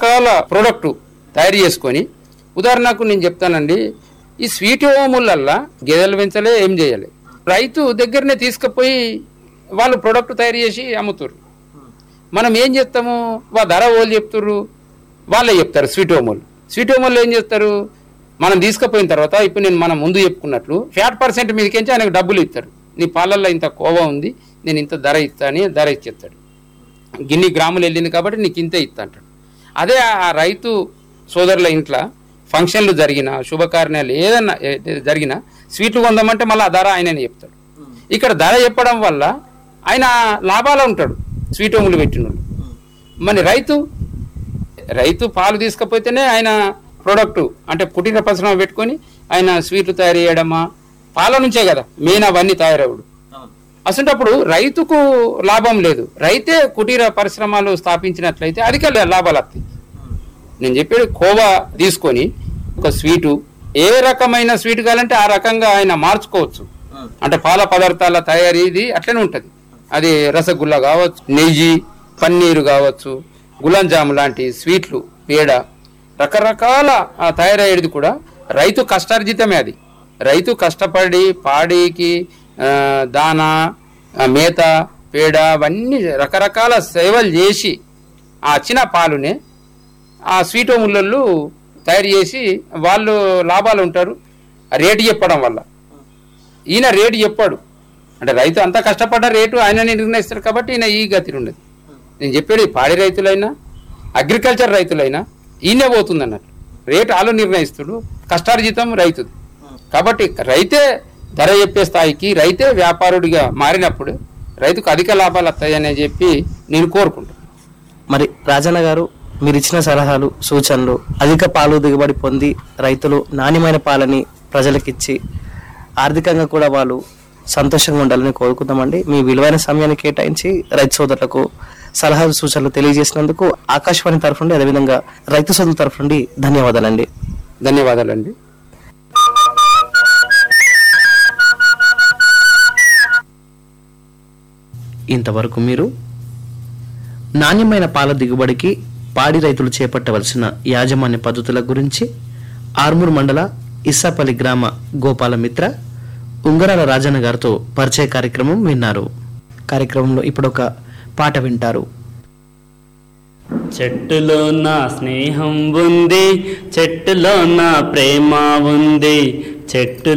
రకరకాల ప్రోడక్ట్ తయారు చేసుకొని ఉదాహరణకు నేను చెప్తానండి ఈ స్వీట్ హోములల్లా గేదెలు పెంచలే ఏం చేయాలి రైతు దగ్గరనే తీసుకుపోయి వాళ్ళు ప్రోడక్ట్ తయారు చేసి అమ్ముతారు మనం ఏం చేస్తాము వా ధర వాళ్ళు చెప్తారు వాళ్ళే చెప్తారు స్వీట్ హోమోలు స్వీట్ హోమోలు ఏం చేస్తారు మనం తీసుకుపోయిన తర్వాత ఇప్పుడు నేను మనం ముందు చెప్పుకున్నట్లు ఫ్యాట్ పర్సెంట్ మీదకించి ఆయనకు డబ్బులు ఇస్తారు నీ పాలల్లో ఇంత కోవా ఉంది నేను ఇంత ధర ఇస్తా అని ధర ఇచ్చేస్తాడు గిన్ని గ్రాములు వెళ్ళింది కాబట్టి నీకు ఇంతే ఇస్తా అంటాడు అదే ఆ రైతు సోదరుల ఇంట్లో ఫంక్షన్లు జరిగిన శుభకార్యాలు ఏదన్నా ఏ- జరిగినా స్వీట్లు కొందామంటే మళ్ళీ ఆ ధర ఆయననే చెప్తాడు ఇక్కడ ధర చెప్పడం వల్ల ఆయన లాభాలు ఉంటాడు స్వీట్ హోములు పెట్టినోళ్ళు మరి రైతు రైతు పాలు తీసుకపోతేనే ఆయన ప్రోడక్ట్ అంటే కుటీర పరిశ్రమ పెట్టుకొని ఆయన స్వీట్లు తయారు చేయడమా పాల నుంచే కదా మెయిన్ అవన్నీ తయారవుడు అసలు రైతుకు లాభం లేదు రైతే కుటీర పరిశ్రమలు స్థాపించినట్లయితే అధిక లాభాలు వస్తాయి నేను చెప్పేది కోవా తీసుకొని ఒక స్వీటు ఏ రకమైన స్వీట్ కావాలంటే ఆ రకంగా ఆయన మార్చుకోవచ్చు అంటే పాల పదార్థాల తయారీ ఇది అట్లనే ఉంటుంది అది రసగుల్లా కావచ్చు నెయ్యి పన్నీరు కావచ్చు గులాబ్ జామ్ లాంటి స్వీట్లు పేడ రకరకాల ఆ తయారయ్యేది కూడా రైతు కష్టార్జితమే అది రైతు కష్టపడి పాడికి ఆ, దానా ఆ, మేత పేడ అవన్నీ రకరకాల సేవలు చేసి ఆ వచ్చిన పాలునే ఆ స్వీట్ ముళ్ళు తయారు చేసి వాళ్ళు లాభాలు ఉంటారు ఆ రేటు చెప్పడం వల్ల ఈయన రేటు చెప్పాడు అంటే రైతు అంతా కష్టపడ్డ రేటు ఆయననే నిర్ణయిస్తారు కాబట్టి ఈయన ఈ గతి ఉండదు నేను చెప్పేది పాడి రైతులైనా అగ్రికల్చర్ రైతులైనా ఈయనే పోతుంది అన్నట్టు రేటు వాళ్ళు నిర్ణయిస్తుడు కష్టార్జితం రైతుది కాబట్టి రైతే ధర చెప్పే స్థాయికి రైతే వ్యాపారుడిగా మారినప్పుడు రైతుకు అధిక లాభాలు వస్తాయని చెప్పి నేను కోరుకుంటాను మరి రాజన్న గారు మీరు ఇచ్చిన సలహాలు సూచనలు అధిక పాలు దిగుబడి పొంది రైతులు నాణ్యమైన పాలని ప్రజలకిచ్చి ఆర్థికంగా కూడా వాళ్ళు సంతోషంగా ఉండాలని కోరుకుందామండి మీ విలువైన సమయాన్ని కేటాయించి రైతు సోదరులకు సలహాలు సూచనలు తెలియజేసినందుకు ఆకాశవాణి తరఫు నుండి అదేవిధంగా రైతు సోదరుల తరఫు నుండి ధన్యవాదాలండి ధన్యవాదాలండి ఇంతవరకు మీరు నాణ్యమైన పాల దిగుబడికి పాడి రైతులు చేపట్టవలసిన యాజమాన్య పద్ధతుల గురించి ఆర్మూర్ మండల ఇస్సాపల్లి గ్రామ గోపాల మిత్ర ఉంగరాల రాజన్న గారితో పరిచయ కార్యక్రమం విన్నారు కార్యక్రమంలో ఇప్పుడు ఒక పాట వింటారు చెట్టులో నా స్నేహం ఉంది చెట్టులో నా ప్రేమ ఉంది చెట్టు